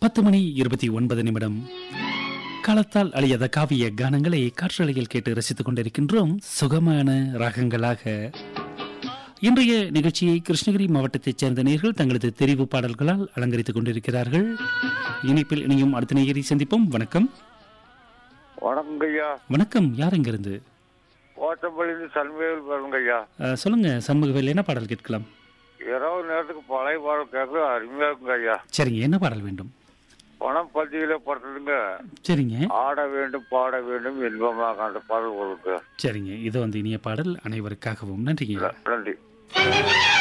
பத்து மணி இருபத்தி ஒன்பது நிமிடம் காலத்தால் அழியாத காவிய கானங்களை காற்றலையில் கேட்டு ரசித்துக் கொண்டிருக்கின்றோம் சுகமான ராகங்களாக இன்றைய நிகழ்ச்சியை கிருஷ்ணகிரி மாவட்டத்தைச் சேர்ந்த நேர்கள் தங்களது தெரிவு பாடல்களால் அலங்கரித்துக் கொண்டிருக்கிறார்கள் இணைப்பில் இணையும் அடுத்த நேயரை சந்திப்போம் வணக்கம் வணக்கங்க ஐயா வணக்கம் யார் இங்கிருந்து ஓட்டப்பள்ளியிலிருந்து சண்முகவில் பாருங்க ஐயா அஹ், சொல்லுங்க சண்முகவேல் என்ன பாடல் கேட்கலாம் இரவு நேரத்துக்கு பழைய பாடல் கேட்க அருமையா இருக்குங்க ஐயா சரிங்க என்ன பாடல் வேண்டும் பணம் பத்தியில படுத்ததுங்க சரிங்க ஆட வேண்டும் பாட வேண்டும் இன்பமாக அந்த பாடல் கொடுங்க சரிங்க இது வந்து இனிய பாடல் அனைவருக்காகவும் நன்றிங்க நன்றி